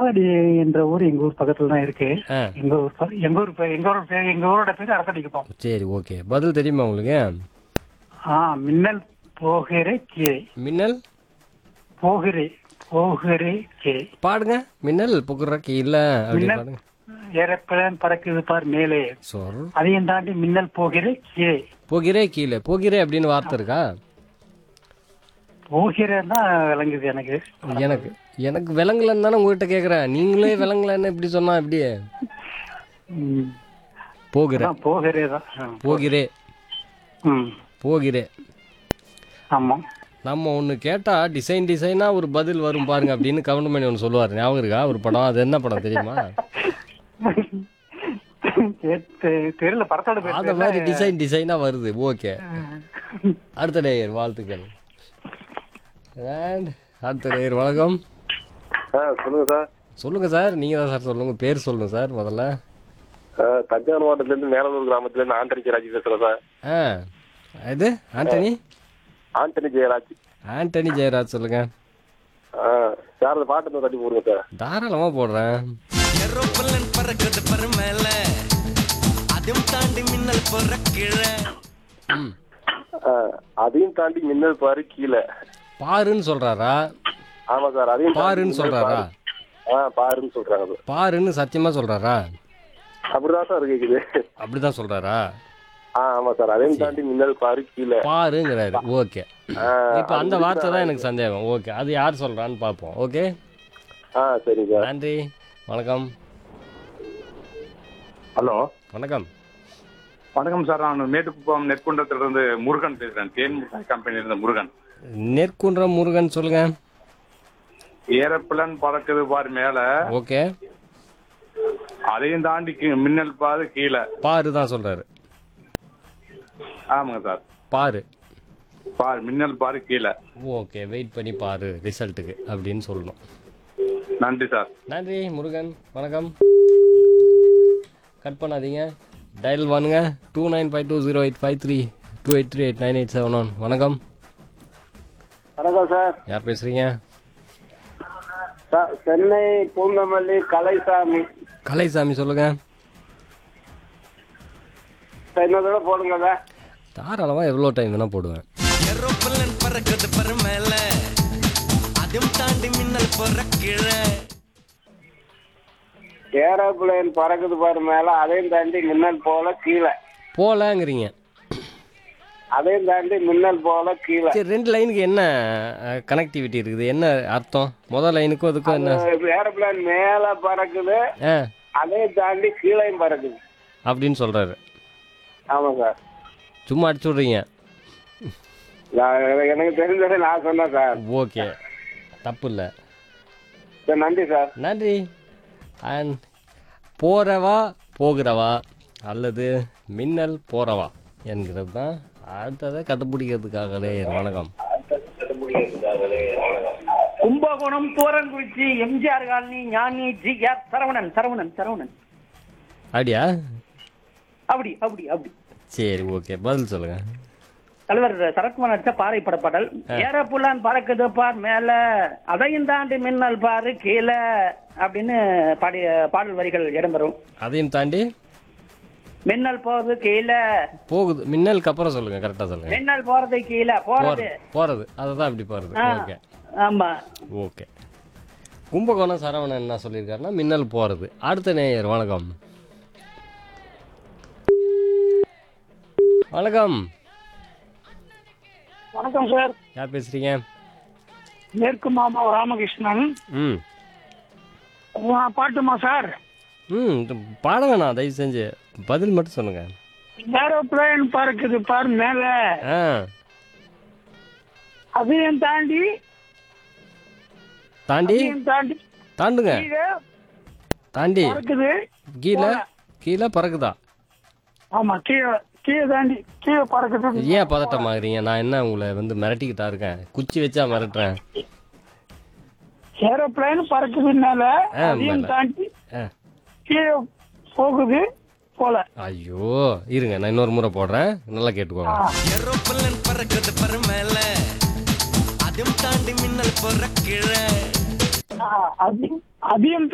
அரசடி என்ற ஊர் எங்க ஊர் பக்கத்துல தான் இருக்கு ஆ எங்க ஊர் ப- எங்க ஊர் பே- எங்க ஊர் பேர் எங்க ஊரோட பேர் அரசடிக்குப்போம் சரி ஓகே பதில் தெரியுமா உங்களுக்கு ஆ மின்னல் போகிற கீரை மின்னல் போகிற போகிற கீரை பாடுங்க மின்னல் புகுற கீழே அப்படி மின்னல் பாடுங்க ஏரோப்ளேன் பறக்குது பார் மேலே சொல் அதையும் தாண்டி மின்னல் போகிற கீரை போகிறே கீழே போகிறே அப்படின்னு வார்த்தை இருக்கா போகிறேன்னா விளங்குது எனக்கு எனக்கு எனக்கு விளங்கலன்னு தானே உங்ககிட்ட கேட்குறேன் நீங்களே விளங்கலன்னு இப்படி சொன்னா எப்படி ம். போகிற அதான் போகிறே தான் ஆ. போகிறே ம் போகிறே ஆமா நம்ம ஒன்று கேட்டால் டிசைன் டிசைனாக ஒரு பதில் வரும் பாருங்க அப்படின்னு கவுண்டமணி ஒன்று சொல்லுவார் ஞாபகம் இருக்கா ஒரு படம் அது என்ன படம் தெரியுமா தெ- தெரியல படத்தோட பேர் அந்த மாதிரி டிசைன் டிசைனாக வருது ஓகே அடுத்த நேயர் வாழ்த்துக்கள் And அடுத்த நேயர் வணக்கம் ஆ சொல்லுங்க சார் சொல்லுங்கள் சார் நீங்கள் தான் சார் சொல்லுங்கள் பேர் சொல்லுங்கள் சார் முதல்ல ஆ, தஞ்சாவூர் மாவட்டத்துல இருந்து மேலூர் கிராமத்துல இருந்து ஆண்டனி ஜெயராஜ் பேசுறேன் சார் ஆ இது ஆண்டனி ஆண்டனி ஜெயராஜ் ஆண்டனி ஜெயராஜ் சொல்லுங்கள் ஆ சார் அந்த பாட்டு வந்து தட்டி போடுங்க சார் தாராளமாக போடுறேன் ஏரோப்ளேன் பறக்குது பரு மேல அதுவும் தாண்டி மின்னல் போற கீழே ம் ஆ, அதையும் தாண்டி மின்னல் பாரு கீழே பாருன்னு சொல்கிறாரா ஆமா சார் அதையும் தாண்டி பாருன்னு மின்னல் சொல்கிறாரா பாரு. ஆ பாருன்னு சொல்றாங்க சார் பாருன்னு சத்தியமாக சொல்கிறாரா அப்படிதான் சார் கேக்குது அப்படி தான் சொல்கிறாரா ஆ ஆமா சார் அதையும் தாண்டி மின்னல் பாரு கீழே பாருங்கிறாரு ஓகே ஆ, இப்போ அந்த வார்த்தை தான் எனக்கு சந்தேகம் ஓகே அது யார் சொல்கிறான்னு பார்ப்போம் ஓகே ஆ சரிங்க சார் நன்றி வணக்கம் ஹலோ வணக்கம் வணக்கம் சார் நான் மேட்டுக்குப்பம் நெற்குன்றத்திலிருந்து முருகன் பேசுறேன் தேன் கம்பெனில இருந்த முருகன் நெற்குன்றம் முருகன் சொல்லுங்க ஏரோப்ளேன் பறக்குது பாரு மேல ஓகே அதையும் தாண்டி கீ- மின்னல் பாரு கீழே பாரு தான் சொல்கிறாரு ஆமாங்க சார் பாரு பாரு மின்னல் பாரு கீழே ஓகே வெயிட் பண்ணி பாரு ரிசல்ட்டுக்கு அப்படின்னு சொல்லணும் நன்றி சார் நன்றி முருகன் வணக்கம் கட் பண்ணாதீங்க டயல் பண்ணுங்க two nine five two zero eight five three two eight three eight nine eight seven one வணக்கம் வணக்கம் சார் யார் பேசுகிறீங்க சார் சென்னை பூந்தமல்லி கலைசாமி கலைசாமி சொல்லுங்கள் இன்னொரு தடவை போடுங்க சார் தாராளமாக எவ்வளோ டைம் வேணால் போடுவேன் ஏரோப்ளேன் பறக்குது பரு மேல அதுவும் தாண்டி மின்னல் போற கீழே ஏரோப்ளேன் பறக்குது பாரு மேல அதையும் தாண்டி மின்னல் போல கீழே போகலாங்கிறீங்க அதையும் தாண்டி மின்னல் போல கீழே சரி ரெண்டு லைனுக்கு என்ன கனெக்டிவிட்டி இருக்குது என்ன அர்த்தம் முதல் லைனுக்கும் அதுக்கும் என்ன ஏரோப்ளேன் மேல பறக்குது ஆ அதையும் தாண்டி கீழையும் பறக்குது அப்படின்னு சொல்கிறாரு ஆமா சார் சும்மா அடிச்சு விட்றீங்க நான் எனக்கு தெரிஞ்சதை நான் சொன்னேன் சார் ஓகே தப்பு இல்லை சரி நன்றி சார் நன்றி அண்ட் போகிறவா போகிறவா அல்லது மின்னல் போகிறவா என்கிறது தான் அடுத்ததை கண்டுபிடிக்கிறதுக்காகவே வணக்கம் Kumbakonam Thoorankurichi MGR colony Gnani G R Saravanan Saravanan Saravanan அப்படியா அப்படி அப்படி அப்படி சரி ஓகே பதில் சொல்லுங்கள் தலைவர் சரத்குமார் நடிச்ச பாறை பட பாடல் ஏரோப்புலான் பறக்குது பார் மேல அதையும் தாண்டி மின்னல் பாரு கீழே அப்படின்னு பாடிய பாடல் வரிகள் இடம்பெறும் அதையும் தாண்டி மின்னல் போறது கீழே போகுது மின்னலுக்கு அப்புறம் சொல்லுங்கள் கரெக்டாக சொல்லுங்கள் மின்னல் போறது கீழே போறது போகிறது போகிறது அதை தான் இப்படி போகிறது ஆ, ஓகே ஆமா ஓகே கும்பகோணம் சரவணன் என்ன சொல்லியிருக்காருன்னா மின்னல் போகிறது அடுத்த நேயர் வணக்கம் வணக்கம் வணக்கம் சார் யார் பேசுறீங்க மேற்கு மாமா ராமகிருஷ்ணன் ம் பாட்டுமா சார் ம் இது பாட வேணாம் தயவு செஞ்சு பதில் மட்டும் சொல்லுங்க ஏரோப்ளேன் பறக்குது பார் மேல ஆ அதையும் தாண்டி தாண்டி தாண்டி தாண்டுங்க தாண்டி பறக்குது கீழே கீழே பறக்குதா ஆமா கீழே கீழே தாண்டி கீழே பறக்குது ஏன் பதட்டமாகறீங்க நான் என்ன உங்களை வந்து மிரட்டிக்கிட்டா இருக்கேன் குச்சி வச்சா மிரட்டுறேன் ஏரோப்ளேன் பறக்குது மேல ஆ, அதையும் மேல. தாண்டி ஆ கீழே போகுது போல ஐயோ இருங்க நான் இன்னொரு முறை போடுறேன் நல்லா கேட்டுக்கோங்க ஏரோப்ளேன் பறக்குது பரு மேல அதுவும் தாண்டி மின்னல் போற கீழே அதையும் அதையும்